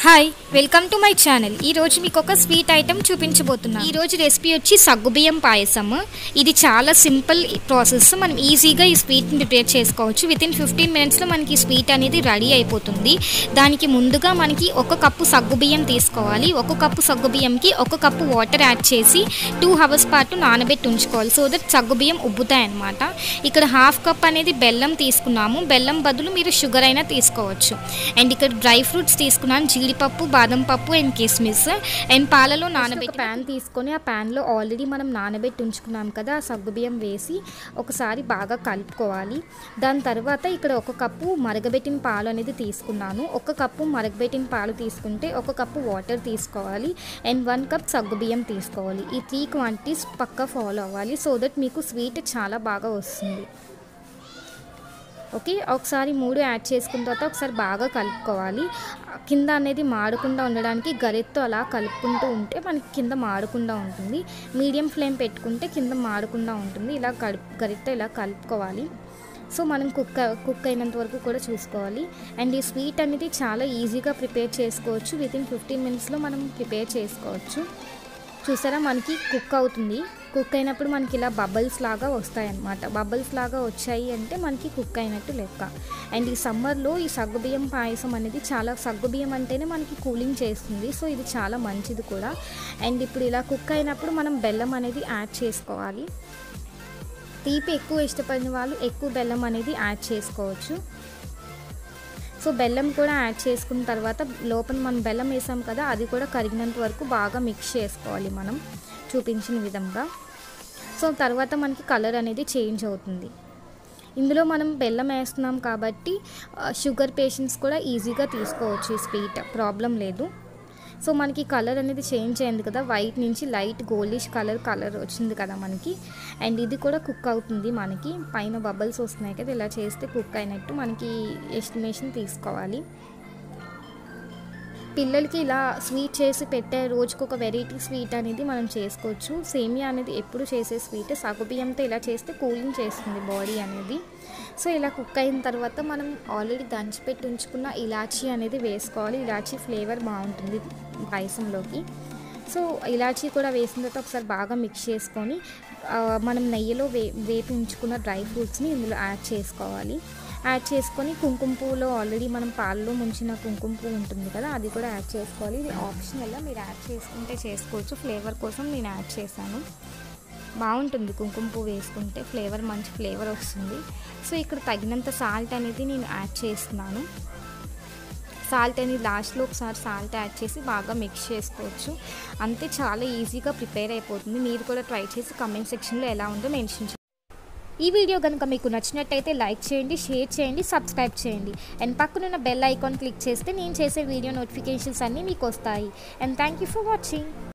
hi welcome to my channel ఈ రోజు మీకు ఒక స్వీట్ ఐటెం చూపించబోతున్నాను ఈ రోజు రెసిపీ వచ్చి సగ్గుబియ్యం పాయసం ఇది చాలా సింపుల్ ప్రాసెస్ మనం ఈజీగా ఈ స్వీట్ని ప్రిపేర్ చేసుకోవచ్చు విత్ ఇన్ ఫిఫ్టీన్ మినిట్స్లో మనకి ఈ స్వీట్ అనేది రెడీ అయిపోతుంది దానికి ముందుగా మనకి ఒక కప్పు సగ్గుబియ్యం తీసుకోవాలి ఒక కప్పు సగ్గుబియ్యంకి ఒక కప్పు వాటర్ యాడ్ చేసి టూ అవర్స్ పాటు నానబెట్టి ఉంచుకోవాలి సో దట్ సగ్గుబియ్యం ఉబ్బుతాయి అన్నమాట ఇక్కడ హాఫ్ కప్ అనేది బెల్లం తీసుకున్నాము బెల్లం బదులు మీరు షుగర్ అయినా తీసుకోవచ్చు అండ్ ఇక్కడ డ్రై ఫ్రూట్స్ తీసుకున్నాను జీడిపప్పు బాదం పప్పు అండ్ కిస్మిస్ అండ్ పాలలో నానబెట్టి ప్యాన్ తీసుకొని ఆ ప్యాన్లో ఆల్రెడీ మనం నానబెట్టి ఉంచుకున్నాం కదా ఆ సగ్గుబియ్యం వేసి ఒకసారి బాగా కలుపుకోవాలి దాని తర్వాత ఇక్కడ ఒక కప్పు మరగబెట్టిన పాలు అనేది తీసుకున్నాను ఒక కప్పు మరగబెట్టిన పాలు తీసుకుంటే ఒక కప్పు వాటర్ తీసుకోవాలి అండ్ వన్ కప్ సగ్గుబియ్యం తీసుకోవాలి ఈ త్రీ క్వాంటిటీస్ పక్కా ఫాలో అవ్వాలి సో దట్ మీకు స్వీట్ చాలా బాగా వస్తుంది ఓకే ఒకసారి మూడు యాడ్ చేసుకున్న తర్వాత ఒకసారి బాగా కలుపుకోవాలి కింద అనేది మాడకుండా ఉండడానికి గరిటతో అలా కలుపుకుంటూ ఉంటే మనకి కింద మాడకుండా ఉంటుంది మీడియం ఫ్లేమ్ పెట్టుకుంటే కింద మాడకుండా ఉంటుంది ఇలా కలుపు గరిటతో ఇలా కలుపుకోవాలి సో మనం కుక్ కుక్ అయినంత వరకు కూడా చూసుకోవాలి అండ్ ఈ స్వీట్ అనేది చాలా ఈజీగా ప్రిపేర్ చేసుకోవచ్చు విత్ ఇన్ ఫిఫ్టీన్ మినిట్స్లో మనం ప్రిపేర్ చేసుకోవచ్చు చూసారా మనకి కుక్ అవుతుంది కుక్ అయినప్పుడు మనకి ఇలా బబుల్స్ లాగా వస్తాయన్నమాట బబుల్స్ లాగా వచ్చాయి అంటే మనకి కుక్ అయినట్టు లెక్క అండ్ ఈ సమ్మర్లో ఈ సగ్గుబియ్యం పాయసం అనేది చాలా సగ్గుబియ్యం అంటేనే మనకి కూలింగ్ చేస్తుంది సో ఇది చాలా మంచిది కూడా అండ్ ఇప్పుడు ఇలా కుక్ అయినప్పుడు మనం బెల్లం అనేది యాడ్ చేసుకోవాలి తీపి ఎక్కువ ఇష్టపడిన వాళ్ళు ఎక్కువ బెల్లం అనేది యాడ్ చేసుకోవచ్చు సో బెల్లం కూడా యాడ్ చేసుకున్న తర్వాత లోపల మనం బెల్లం వేసాం కదా అది కూడా కరిగినంత వరకు బాగా మిక్స్ చేసుకోవాలి మనం చూపించిన విధంగా సో తర్వాత మనకి కలర్ అనేది చేంజ్ అవుతుంది ఇందులో మనం బెల్లం వేస్తున్నాం కాబట్టి షుగర్ పేషెంట్స్ కూడా ఈజీగా తీసుకోవచ్చు ఈ స్వీట్ ప్రాబ్లం లేదు సో మనకి కలర్ అనేది చేంజ్ అయింది కదా వైట్ నుంచి లైట్ గోల్డిష్ కలర్ కలర్ వచ్చింది కదా మనకి అండ్ ఇది కూడా కుక్ అవుతుంది మనకి పైన బబుల్స్ వస్తున్నాయి కదా ఇలా చేస్తే కుక్ అయినట్టు మనకి ఎస్టిమేషన్ తీసుకోవాలి పిల్లలకి ఇలా స్వీట్ చేసి పెట్టే రోజుకు ఒక వెరైటీ స్వీట్ అనేది మనం చేసుకోవచ్చు సేమియా అనేది ఎప్పుడు చేసే స్వీట్ సగుబియ్యంతో ఇలా చేస్తే కూలింగ్ చేస్తుంది బాడీ అనేది సో ఇలా కుక్ అయిన తర్వాత మనం ఆల్రెడీ దంచిపెట్టి ఉంచుకున్న ఇలాచీ అనేది వేసుకోవాలి ఇలాచీ ఫ్లేవర్ బాగుంటుంది పాయసంలోకి సో ఇలాచీ కూడా వేసిన తర్వాత ఒకసారి బాగా మిక్స్ చేసుకొని మనం నెయ్యిలో వే వేపి ఉంచుకున్న డ్రై ఫ్రూట్స్ని ఇందులో యాడ్ చేసుకోవాలి యాడ్ చేసుకొని కుంకుమ పువ్వులో ఆల్రెడీ మనం పాలలో ముంచిన కుంకుమ పువ్వు ఉంటుంది కదా అది కూడా యాడ్ చేసుకోవాలి ఇది ఆప్షనల్ మీరు యాడ్ చేసుకుంటే చేసుకోవచ్చు ఫ్లేవర్ కోసం నేను యాడ్ చేశాను బాగుంటుంది కుంకుమ పువ్వు వేసుకుంటే ఫ్లేవర్ మంచి ఫ్లేవర్ వస్తుంది సో ఇక్కడ తగినంత సాల్ట్ అనేది నేను యాడ్ చేస్తున్నాను సాల్ట్ అనేది లాస్ట్లో ఒకసారి సాల్ట్ యాడ్ చేసి బాగా మిక్స్ చేసుకోవచ్చు అంతే చాలా ఈజీగా ప్రిపేర్ అయిపోతుంది మీరు కూడా ట్రై చేసి కమెంట్ సెక్షన్లో ఎలా ఉందో మెన్షన్ చేయండి ఈ వీడియో కనుక మీకు నచ్చినట్టయితే లైక్ చేయండి షేర్ చేయండి సబ్స్క్రైబ్ చేయండి అండ్ పక్కనున్న బెల్ ఐకాన్ క్లిక్ చేస్తే నేను చేసే వీడియో నోటిఫికేషన్స్ అన్నీ మీకు వస్తాయి and thank you for watching